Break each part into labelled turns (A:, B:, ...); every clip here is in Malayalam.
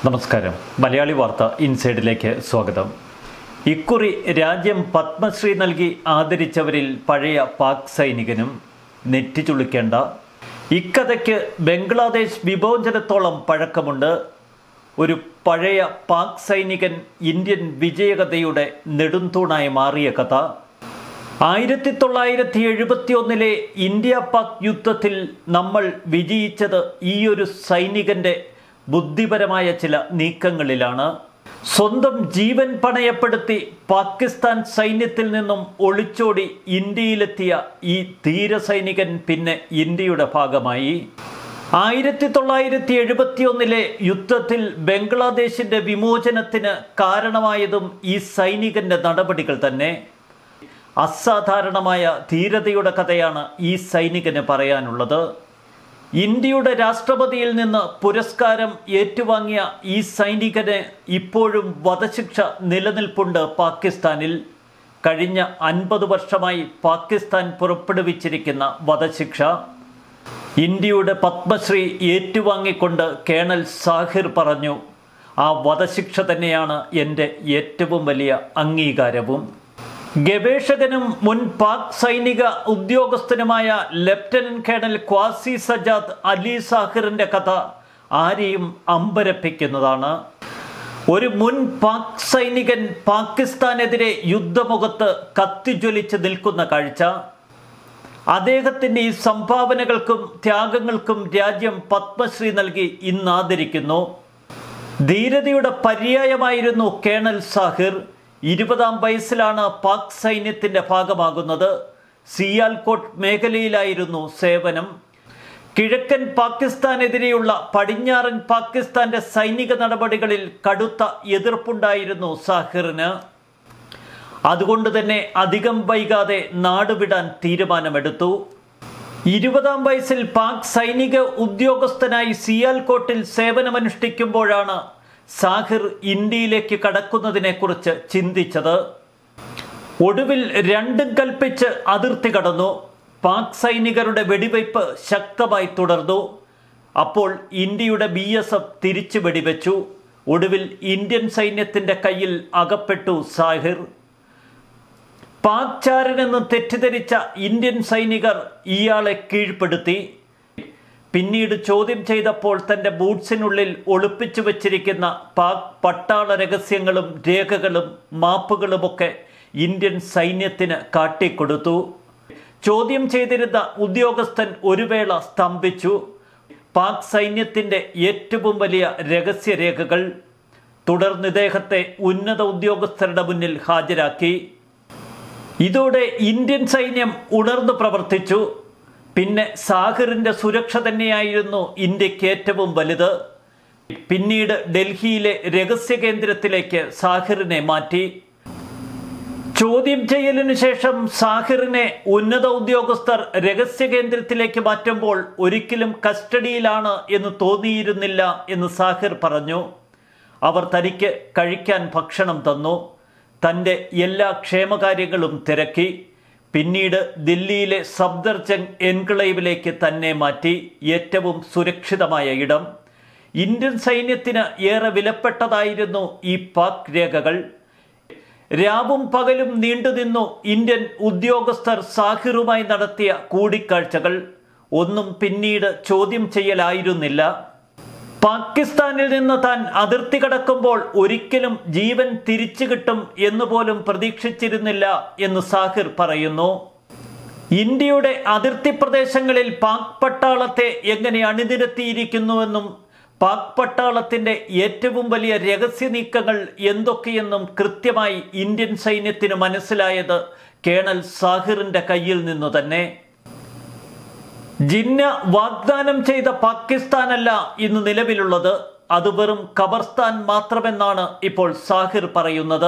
A: നമസ്കാരം മലയാളി വാർത്ത ഇൻസൈഡിലേക്ക് സ്വാഗതം ഇക്കുറി രാജ്യം പത്മശ്രീ നൽകി ആദരിച്ചവരിൽ പഴയ പാക് സൈനികനും നെറ്റിച്ചുളിക്കേണ്ട ഇക്കഥയ്ക്ക് ബംഗ്ലാദേശ് വിഭോജനത്തോളം പഴക്കമുണ്ട് ഒരു പഴയ പാക് സൈനികൻ ഇന്ത്യൻ വിജയകഥയുടെ നെടുംതൂണായി മാറിയ കഥ ആയിരത്തി തൊള്ളായിരത്തി എഴുപത്തി ഒന്നിലെ ഇന്ത്യ പാക് യുദ്ധത്തിൽ നമ്മൾ വിജയിച്ചത് ഈയൊരു സൈനികന്റെ ബുദ്ധിപരമായ ചില നീക്കങ്ങളിലാണ് സ്വന്തം ജീവൻ പണയപ്പെടുത്തി പാകിസ്ഥാൻ സൈന്യത്തിൽ നിന്നും ഒളിച്ചോടി ഇന്ത്യയിലെത്തിയ ഈ ധീര സൈനികൻ പിന്നെ ഇന്ത്യയുടെ ഭാഗമായി ആയിരത്തി തൊള്ളായിരത്തി എഴുപത്തി ഒന്നിലെ യുദ്ധത്തിൽ ബംഗ്ലാദേശിന്റെ വിമോചനത്തിന് കാരണമായതും ഈ സൈനികന്റെ നടപടികൾ തന്നെ അസാധാരണമായ ധീരതയുടെ കഥയാണ് ഈ സൈനികന് പറയാനുള്ളത് ഇന്ത്യയുടെ രാഷ്ട്രപതിയിൽ നിന്ന് പുരസ്കാരം ഏറ്റുവാങ്ങിയ ഈ സൈനികന് ഇപ്പോഴും വധശിക്ഷ നിലനിൽപ്പുണ്ട് പാകിസ്ഥാനിൽ കഴിഞ്ഞ അൻപത് വർഷമായി പാകിസ്ഥാൻ പുറപ്പെടുവിച്ചിരിക്കുന്ന വധശിക്ഷ ഇന്ത്യയുടെ പത്മശ്രീ ഏറ്റുവാങ്ങിക്കൊണ്ട് കേണൽ സാഹിർ പറഞ്ഞു ആ വധശിക്ഷ തന്നെയാണ് എൻ്റെ ഏറ്റവും വലിയ അംഗീകാരവും ഗവേഷകനും മുൻ പാക് സൈനിക ഉദ്യോഗസ്ഥനുമായ ലഫ്റ്റനന്റ് കേണൽ ക്വാസി സജാദ് അലി സാഹിറിന്റെ കഥ ആരെയും അമ്പരപ്പിക്കുന്നതാണ് ഒരു മുൻ പാക് സൈനികൻ പാകിസ്ഥാനെതിരെ യുദ്ധമുഖത്ത് കത്തിജ്വലിച്ച് നിൽക്കുന്ന കാഴ്ച അദ്ദേഹത്തിൻ്റെ ഈ സംഭാവനകൾക്കും ത്യാഗങ്ങൾക്കും രാജ്യം പത്മശ്രീ നൽകി ഇന്ന് ആദരിക്കുന്നു ധീരതയുടെ പര്യായമായിരുന്നു കേണൽ സാഹിർ ഇരുപതാം വയസ്സിലാണ് പാക് സൈന്യത്തിന്റെ ഭാഗമാകുന്നത് സിയാൽകോട്ട് മേഖലയിലായിരുന്നു സേവനം കിഴക്കൻ പാകിസ്ഥാനെതിരെയുള്ള പടിഞ്ഞാറൻ പാകിസ്ഥാന്റെ സൈനിക നടപടികളിൽ കടുത്ത എതിർപ്പുണ്ടായിരുന്നു സാഹിറിന് അതുകൊണ്ട് തന്നെ അധികം വൈകാതെ നാടുവിടാൻ തീരുമാനമെടുത്തു ഇരുപതാം വയസ്സിൽ പാക് സൈനിക ഉദ്യോഗസ്ഥനായി സിയാൽകോട്ടിൽ സേവനമനുഷ്ഠിക്കുമ്പോഴാണ് സാഹിർ ഇന്ത്യയിലേക്ക് കടക്കുന്നതിനെക്കുറിച്ച് ചിന്തിച്ചത് ഒടുവിൽ രണ്ടും കൽപ്പിച്ച് അതിർത്തി കടന്നു പാക് സൈനികരുടെ വെടിവയ്പ് ശക്തമായി തുടർന്നു അപ്പോൾ ഇന്ത്യയുടെ ബി എസ് എഫ് തിരിച്ചു വെടിവെച്ചു ഒടുവിൽ ഇന്ത്യൻ സൈന്യത്തിന്റെ കയ്യിൽ അകപ്പെട്ടു സാഹിർ പാക് ചാരനെന്ന് തെറ്റിദ്ധരിച്ച ഇന്ത്യൻ സൈനികർ ഇയാളെ കീഴ്പ്പെടുത്തി പിന്നീട് ചോദ്യം ചെയ്തപ്പോൾ തൻ്റെ ബൂട്ട്സിനുള്ളിൽ ഒളിപ്പിച്ചു വച്ചിരിക്കുന്ന പാക് പട്ടാള രഹസ്യങ്ങളും രേഖകളും മാപ്പുകളുമൊക്കെ ഇന്ത്യൻ സൈന്യത്തിന് കാട്ടിക്കൊടുത്തു ചോദ്യം ചെയ്തിരുന്ന ഉദ്യോഗസ്ഥൻ ഒരു വേള സ്തംഭിച്ചു പാക് സൈന്യത്തിൻ്റെ ഏറ്റവും വലിയ രഹസ്യരേഖകൾ തുടർന്ന് ഇദ്ദേഹത്തെ ഉന്നത ഉദ്യോഗസ്ഥരുടെ മുന്നിൽ ഹാജരാക്കി ഇതോടെ ഇന്ത്യൻ സൈന്യം ഉണർന്നു പ്രവർത്തിച്ചു പിന്നെ സാഹിറിന്റെ സുരക്ഷ തന്നെയായിരുന്നു ഇന്ത്യക്ക് ഏറ്റവും വലുത് പിന്നീട് ഡൽഹിയിലെ രഹസ്യ കേന്ദ്രത്തിലേക്ക് സാഹിറിനെ മാറ്റി ചോദ്യം ചെയ്യലിനു ശേഷം സാഹിറിനെ ഉന്നത ഉദ്യോഗസ്ഥർ രഹസ്യ കേന്ദ്രത്തിലേക്ക് മാറ്റുമ്പോൾ ഒരിക്കലും കസ്റ്റഡിയിലാണ് എന്ന് തോന്നിയിരുന്നില്ല എന്ന് സാഹിർ പറഞ്ഞു അവർ തനിക്ക് കഴിക്കാൻ ഭക്ഷണം തന്നു തൻ്റെ എല്ലാ ക്ഷേമകാര്യങ്ങളും തിരക്കി പിന്നീട് ദില്ലിയിലെ സബ്ദർജംഗ് എൻക്ലേവിലേക്ക് തന്നെ മാറ്റി ഏറ്റവും സുരക്ഷിതമായ ഇടം ഇന്ത്യൻ സൈന്യത്തിന് ഏറെ വിലപ്പെട്ടതായിരുന്നു ഈ പാക് രേഖകൾ രാവും പകലും നീണ്ടുനിന്നു ഇന്ത്യൻ ഉദ്യോഗസ്ഥർ സാഹിറുമായി നടത്തിയ കൂടിക്കാഴ്ചകൾ ഒന്നും പിന്നീട് ചോദ്യം ചെയ്യലായിരുന്നില്ല പാകിസ്ഥാനിൽ നിന്ന് താൻ അതിർത്തി കടക്കുമ്പോൾ ഒരിക്കലും ജീവൻ തിരിച്ചു കിട്ടും എന്ന് പോലും പ്രതീക്ഷിച്ചിരുന്നില്ല എന്ന് സാഹിർ പറയുന്നു ഇന്ത്യയുടെ അതിർത്തി പ്രദേശങ്ങളിൽ പാക് പട്ടാളത്തെ എങ്ങനെ അണിനിരത്തിയിരിക്കുന്നുവെന്നും പാക് പട്ടാളത്തിന്റെ ഏറ്റവും വലിയ രഹസ്യ നീക്കങ്ങൾ എന്തൊക്കെയെന്നും കൃത്യമായി ഇന്ത്യൻ സൈന്യത്തിന് മനസ്സിലായത് കേണൽ സാഹിറിന്റെ കയ്യിൽ നിന്നു തന്നെ ജിന്ന വാഗ്ദാനം ചെയ്ത പാകിസ്ഥാനല്ല ഇന്ന് നിലവിലുള്ളത് അത് വെറും ഖബർസ്ഥാൻ മാത്രമെന്നാണ് ഇപ്പോൾ സാഹിർ പറയുന്നത്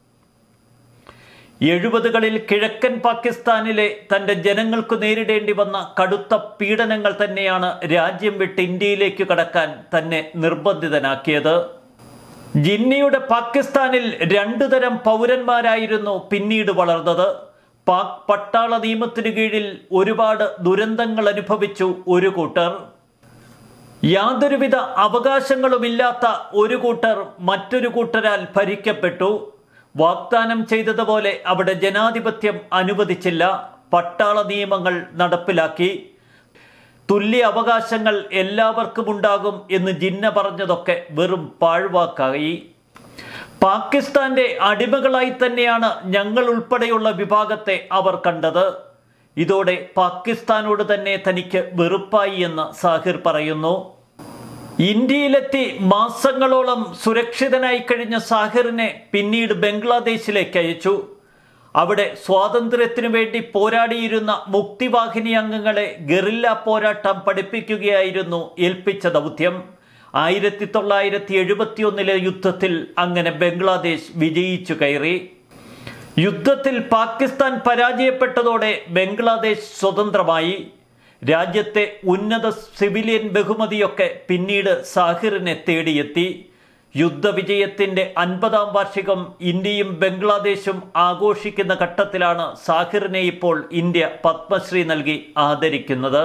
A: എഴുപതുകളിൽ കിഴക്കൻ പാകിസ്ഥാനിലെ തന്റെ ജനങ്ങൾക്ക് നേരിടേണ്ടി വന്ന കടുത്ത പീഡനങ്ങൾ തന്നെയാണ് രാജ്യം വിട്ട് ഇന്ത്യയിലേക്ക് കടക്കാൻ തന്നെ നിർബന്ധിതനാക്കിയത് ജിന്നയുടെ പാകിസ്ഥാനിൽ രണ്ടു തരം പൗരന്മാരായിരുന്നു പിന്നീട് വളർന്നത് പാക് പട്ടാള നിയമത്തിനു കീഴിൽ ഒരുപാട് ദുരന്തങ്ങൾ അനുഭവിച്ചു ഒരു കൂട്ടർ യാതൊരുവിധ അവകാശങ്ങളുമില്ലാത്ത ഒരു കൂട്ടർ മറ്റൊരു കൂട്ടരാൽ ഭരിക്കപ്പെട്ടു വാഗ്ദാനം ചെയ്തതുപോലെ അവിടെ ജനാധിപത്യം അനുവദിച്ചില്ല പട്ടാള നിയമങ്ങൾ നടപ്പിലാക്കി തുല്യ അവകാശങ്ങൾ എല്ലാവർക്കും ഉണ്ടാകും എന്ന് ജിന്ന പറഞ്ഞതൊക്കെ വെറും പാഴ്വാക്കായി പാകിസ്ഥാന്റെ അടിമകളായി തന്നെയാണ് ഞങ്ങൾ ഉൾപ്പെടെയുള്ള വിഭാഗത്തെ അവർ കണ്ടത് ഇതോടെ പാകിസ്ഥാനോട് തന്നെ തനിക്ക് വെറുപ്പായി എന്ന് സാഹിർ പറയുന്നു ഇന്ത്യയിലെത്തി മാസങ്ങളോളം സുരക്ഷിതനായി കഴിഞ്ഞ സാഹിറിനെ പിന്നീട് ബംഗ്ലാദേശിലേക്ക് അയച്ചു അവിടെ സ്വാതന്ത്ര്യത്തിനു വേണ്ടി പോരാടിയിരുന്ന മുക്തിവാഹിനി അംഗങ്ങളെ ഗറില്ല പോരാട്ടം പഠിപ്പിക്കുകയായിരുന്നു ഏൽപ്പിച്ച ദൗത്യം ആയിരത്തി തൊള്ളായിരത്തി എഴുപത്തിയൊന്നിലെ യുദ്ധത്തിൽ അങ്ങനെ ബംഗ്ലാദേശ് വിജയിച്ചു കയറി യുദ്ധത്തിൽ പാകിസ്ഥാൻ പരാജയപ്പെട്ടതോടെ ബംഗ്ലാദേശ് സ്വതന്ത്രമായി രാജ്യത്തെ ഉന്നത സിവിലിയൻ ബഹുമതിയൊക്കെ പിന്നീട് സാഹിറിനെ തേടിയെത്തി യുദ്ധവിജയത്തിന്റെ അൻപതാം വാർഷികം ഇന്ത്യയും ബംഗ്ലാദേശും ആഘോഷിക്കുന്ന ഘട്ടത്തിലാണ് സാഹിറിനെ ഇപ്പോൾ ഇന്ത്യ പത്മശ്രീ നൽകി ആദരിക്കുന്നത്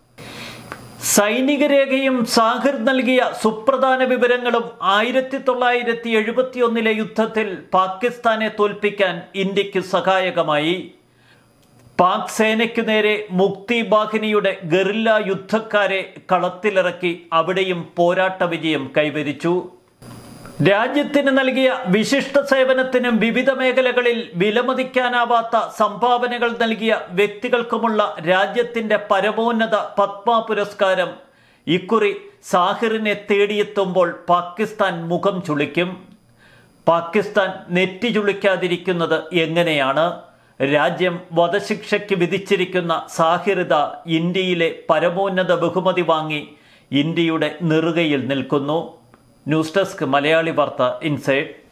A: സൈനിക രേഖയും സാഹിർ നൽകിയ സുപ്രധാന വിവരങ്ങളും ആയിരത്തി തൊള്ളായിരത്തി എഴുപത്തി ഒന്നിലെ യുദ്ധത്തിൽ പാകിസ്ഥാനെ തോൽപ്പിക്കാൻ ഇന്ത്യക്ക് സഹായകമായി പാക് സേനയ്ക്കു നേരെ മുക്തി ബാഹിനിയുടെ ഗറില്ല യുദ്ധക്കാരെ കളത്തിലിറക്കി അവിടെയും പോരാട്ട വിജയം കൈവരിച്ചു രാജ്യത്തിന് നൽകിയ വിശിഷ്ട സേവനത്തിനും വിവിധ മേഖലകളിൽ വിലമതിക്കാനാവാത്ത സംഭാവനകൾ നൽകിയ വ്യക്തികൾക്കുമുള്ള രാജ്യത്തിന്റെ പരമോന്നത പത്മ പുരസ്കാരം ഇക്കുറി സാഹിറിനെ തേടിയെത്തുമ്പോൾ പാകിസ്ഥാൻ മുഖം ചുളിക്കും പാകിസ്ഥാൻ നെറ്റി ചുളിക്കാതിരിക്കുന്നത് എങ്ങനെയാണ് രാജ്യം വധശിക്ഷയ്ക്ക് വിധിച്ചിരിക്കുന്ന സാഹിറിത ഇന്ത്യയിലെ പരമോന്നത ബഹുമതി വാങ്ങി ഇന്ത്യയുടെ നെറുകയിൽ നിൽക്കുന്നു ന്യൂസ് ഡെസ്ക് മലയാളി വാർത്ത ഇൻസൈഡ്